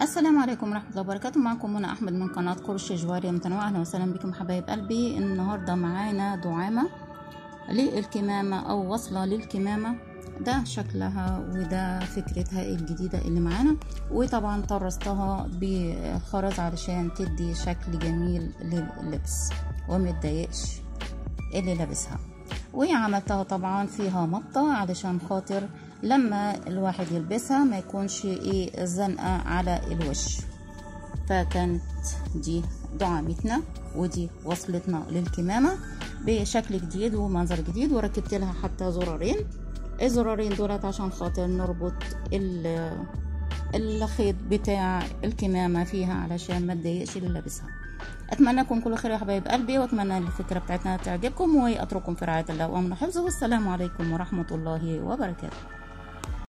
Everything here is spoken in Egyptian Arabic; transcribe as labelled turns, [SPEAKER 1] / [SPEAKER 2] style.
[SPEAKER 1] السلام عليكم ورحمة الله وبركاته معكم منى أحمد من قناة قرش جوارية متنوعة أهلا وسهلا بكم حبايب قلبي النهاردة معانا دعامة للكمامة أو وصلة للكمامة ده شكلها وده فكرتها الجديدة اللي معانا وطبعا طرزتها بخرز علشان تدي شكل جميل لللبس ومتضايقش اللي لابسها وعملتها طبعا فيها مطة علشان خاطر لما الواحد يلبسها ما يكونش ايه زنقة على الوش فكانت دي دعامتنا ودي وصلتنا للكمامة بشكل جديد ومنظر جديد وركبت لها حتى زرارين الزرارين دولت عشان خاطر نربط الخيط بتاع الكمامة فيها علشان ما تضايقش اللي لابسها اتمنى لكم كل خير يا حبايب قلبي واتمنى الفكره بتاعتنا تعجبكم واترككم في رعايه الله وامن حفظه والسلام عليكم ورحمه الله وبركاته